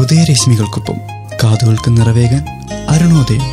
ഉദയരശ്മികൾക്കൊപ്പം കാതുകൾക്ക് നിറവേകാൻ അരുണോദയം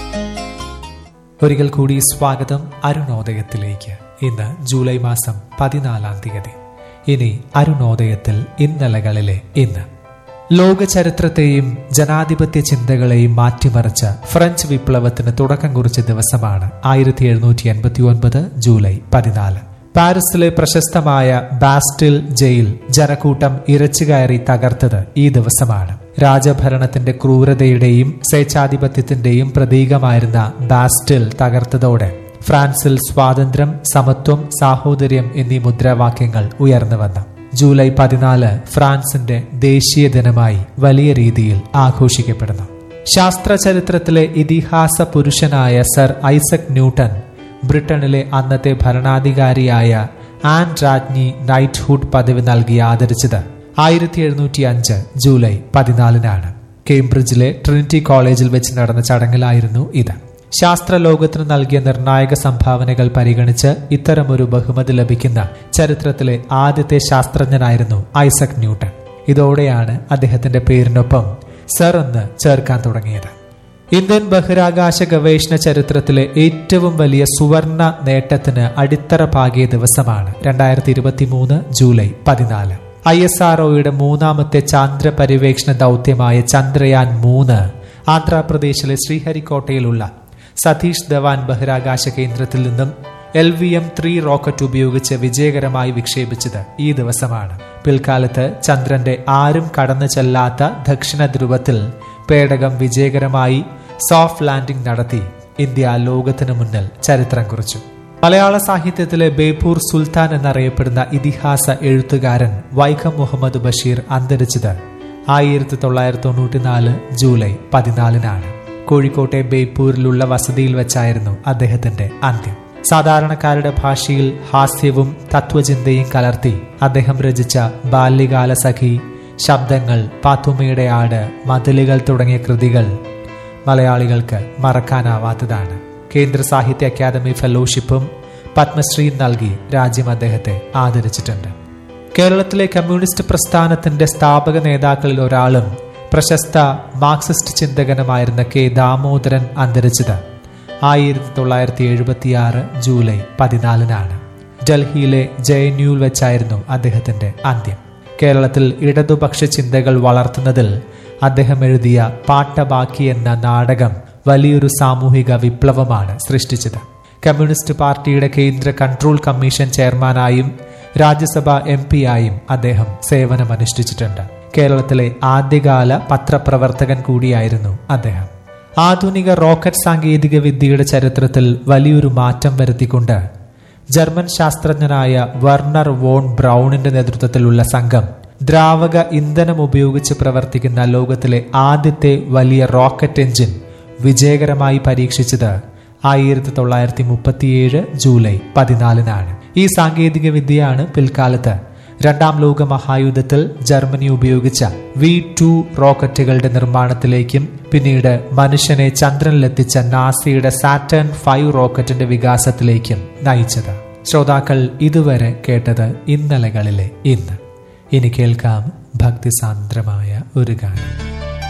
ഒരിക്കൽ കൂടി സ്വാഗതം അരുണോദയത്തിലേക്ക് ഇന്ന് ജൂലൈ മാസം പതിനാലാം തീയതി ഇനി അരുണോദയത്തിൽ ഇന്നലകളിലെ ഇന്ന് ലോക ചരിത്രത്തെയും ജനാധിപത്യ ചിന്തകളെയും മാറ്റിമറിച്ച ഫ്രഞ്ച് വിപ്ലവത്തിന് തുടക്കം കുറിച്ച ദിവസമാണ് ആയിരത്തി എഴുന്നൂറ്റി എൺപത്തി ഒൻപത് ജൂലൈ പതിനാല് പാരീസിലെ പ്രശസ്തമായ ബാസ്റ്റിൽ ജയിൽ ജനക്കൂട്ടം ഇരച്ചുകയറി തകർത്തത് ഈ ദിവസമാണ് രാജഭരണത്തിന്റെ ക്രൂരതയുടെയും സ്വേച്ഛാധിപത്യത്തിന്റെയും പ്രതീകമായിരുന്ന ബാസ്റ്റിൽ തകർത്തതോടെ ഫ്രാൻസിൽ സ്വാതന്ത്ര്യം സമത്വം സാഹോദര്യം എന്നീ മുദ്രാവാക്യങ്ങൾ ഉയർന്നു വന്നു ജൂലൈ പതിനാല് ഫ്രാൻസിന്റെ ദേശീയ ദിനമായി വലിയ രീതിയിൽ ആഘോഷിക്കപ്പെടുന്നു ശാസ്ത്ര ചരിത്രത്തിലെ ഇതിഹാസ പുരുഷനായ സർ ഐസക് ന്യൂട്ടൺ ബ്രിട്ടനിലെ അന്നത്തെ ഭരണാധികാരിയായ ആൻ രാജ്ഞി നൈറ്റ്ഹുഡ് പദവി നൽകി ആദരിച്ചത് ആയിരത്തി എഴുന്നൂറ്റി അഞ്ച് ജൂലൈ പതിനാലിനാണ് കേംബ്രിഡ്ജിലെ ട്രിനിറ്റി കോളേജിൽ വെച്ച് നടന്ന ചടങ്ങിലായിരുന്നു ഇത് ശാസ്ത്ര ലോകത്തിന് നൽകിയ നിർണായക സംഭാവനകൾ പരിഗണിച്ച് ഇത്തരമൊരു ബഹുമതി ലഭിക്കുന്ന ചരിത്രത്തിലെ ആദ്യത്തെ ശാസ്ത്രജ്ഞനായിരുന്നു ഐസക് ന്യൂട്ടൺ ഇതോടെയാണ് അദ്ദേഹത്തിന്റെ പേരിനൊപ്പം സർ എന്ന് ചേർക്കാൻ തുടങ്ങിയത് ഇന്ത്യൻ ബഹിരാകാശ ഗവേഷണ ചരിത്രത്തിലെ ഏറ്റവും വലിയ സുവർണ നേട്ടത്തിന് അടിത്തറ പാകിയ ദിവസമാണ് രണ്ടായിരത്തി ഇരുപത്തി മൂന്ന് ജൂലൈ പതിനാല് ഐ എസ് ആർഒയുടെ മൂന്നാമത്തെ ചാന്ദ്ര പര്യവേക്ഷണ ദൗത്യമായ ചന്ദ്രയാൻ മൂന്ന് ആന്ധ്രാപ്രദേശിലെ ശ്രീഹരിക്കോട്ടയിലുള്ള സതീഷ് ധവാൻ ബഹിരാകാശ കേന്ദ്രത്തിൽ നിന്നും L V M three rocket ഉപയോഗിച്ച് വിജയകരമായി വിക്ഷേപിച്ചത് ഈ ദിവസമാണ് പിൽക്കാലത്ത് ചന്ദ്രന്റെ ആരും കടന്നു ചെല്ലാത്ത ദക്ഷിണ ധ്രുവത്തിൽ പേടകം വിജയകരമായി സോഫ്റ്റ് ലാൻഡിംഗ് നടത്തി ഇന്ത്യ ലോകത്തിനു മുന്നിൽ ചരിത്രം കുറിച്ചു മലയാള സാഹിത്യത്തിലെ ബേപ്പൂർ സുൽത്താൻ എന്നറിയപ്പെടുന്ന ഇതിഹാസ എഴുത്തുകാരൻ വൈക്കം മുഹമ്മദ് ബഷീർ അന്തരിച്ചത് ആയിരത്തി തൊള്ളായിരത്തി തൊണ്ണൂറ്റിനാല് ജൂലൈ പതിനാലിനാണ് കോഴിക്കോട്ടെ ബേപ്പൂരിലുള്ള വസതിയിൽ വെച്ചായിരുന്നു അദ്ദേഹത്തിന്റെ അന്ത്യം സാധാരണക്കാരുടെ ഭാഷയിൽ ഹാസ്യവും തത്വചിന്തയും കലർത്തി അദ്ദേഹം രചിച്ച ബാല്യകാല സഖി ശബ്ദങ്ങൾ പാത്തുമ്മയുടെ ആട് മതിലുകൾ തുടങ്ങിയ കൃതികൾ മലയാളികൾക്ക് മറക്കാനാവാത്തതാണ് കേന്ദ്ര സാഹിത്യ അക്കാദമി ഫെലോഷിപ്പും പത്മശ്രീയും നൽകി രാജ്യം അദ്ദേഹത്തെ ആദരിച്ചിട്ടുണ്ട് കേരളത്തിലെ കമ്മ്യൂണിസ്റ്റ് പ്രസ്ഥാനത്തിന്റെ സ്ഥാപക നേതാക്കളിൽ ഒരാളും പ്രശസ്ത മാർക്സിസ്റ്റ് ചിന്തകനുമായിരുന്ന കെ ദാമോദരൻ അന്തരിച്ചത് ആയിരത്തി തൊള്ളായിരത്തി എഴുപത്തിയാറ് ജൂലൈ പതിനാലിനാണ് ഡൽഹിയിലെ ജെ എൻ യുവിൽ വെച്ചായിരുന്നു അദ്ദേഹത്തിന്റെ അന്ത്യം കേരളത്തിൽ ഇടതുപക്ഷ ചിന്തകൾ വളർത്തുന്നതിൽ അദ്ദേഹം എഴുതിയ പാട്ടബാക്കി എന്ന നാടകം വലിയൊരു സാമൂഹിക വിപ്ലവമാണ് സൃഷ്ടിച്ചത് കമ്മ്യൂണിസ്റ്റ് പാർട്ടിയുടെ കേന്ദ്ര കൺട്രോൾ കമ്മീഷൻ ചെയർമാനായും രാജ്യസഭ എം ആയും അദ്ദേഹം സേവനമനുഷ്ഠിച്ചിട്ടുണ്ട് കേരളത്തിലെ ആദ്യകാല പത്രപ്രവർത്തകൻ കൂടിയായിരുന്നു അദ്ദേഹം ആധുനിക റോക്കറ്റ് സാങ്കേതിക വിദ്യയുടെ ചരിത്രത്തിൽ വലിയൊരു മാറ്റം വരുത്തിക്കൊണ്ട് ജർമ്മൻ ശാസ്ത്രജ്ഞനായ വർണർ വോൺ ബ്രൗണിന്റെ നേതൃത്വത്തിലുള്ള സംഘം ദ്രാവക ഇന്ധനം ഉപയോഗിച്ച് പ്രവർത്തിക്കുന്ന ലോകത്തിലെ ആദ്യത്തെ വലിയ റോക്കറ്റ് എഞ്ചിൻ വിജയകരമായി പരീക്ഷിച്ചത് ആയിരത്തി തൊള്ളായിരത്തി മുപ്പത്തിയേഴ് ജൂലൈ പതിനാലിനാണ് ഈ സാങ്കേതിക വിദ്യയാണ് പിൽക്കാലത്ത് രണ്ടാം ലോക മഹായുദ്ധത്തിൽ ജർമ്മനി ഉപയോഗിച്ച വി ടു റോക്കറ്റുകളുടെ നിർമ്മാണത്തിലേക്കും പിന്നീട് മനുഷ്യനെ ചന്ദ്രനിലെത്തിച്ച നാസിയുടെ സാറ്റേൺ ഫൈവ് റോക്കറ്റിന്റെ വികാസത്തിലേക്കും നയിച്ചത് ശ്രോതാക്കൾ ഇതുവരെ കേട്ടത് ഇന്നലകളിലെ ഇന്ന് ഇനി കേൾക്കാം ഭക്തിസാന്ദ്രമായ ഒരു ഗാനം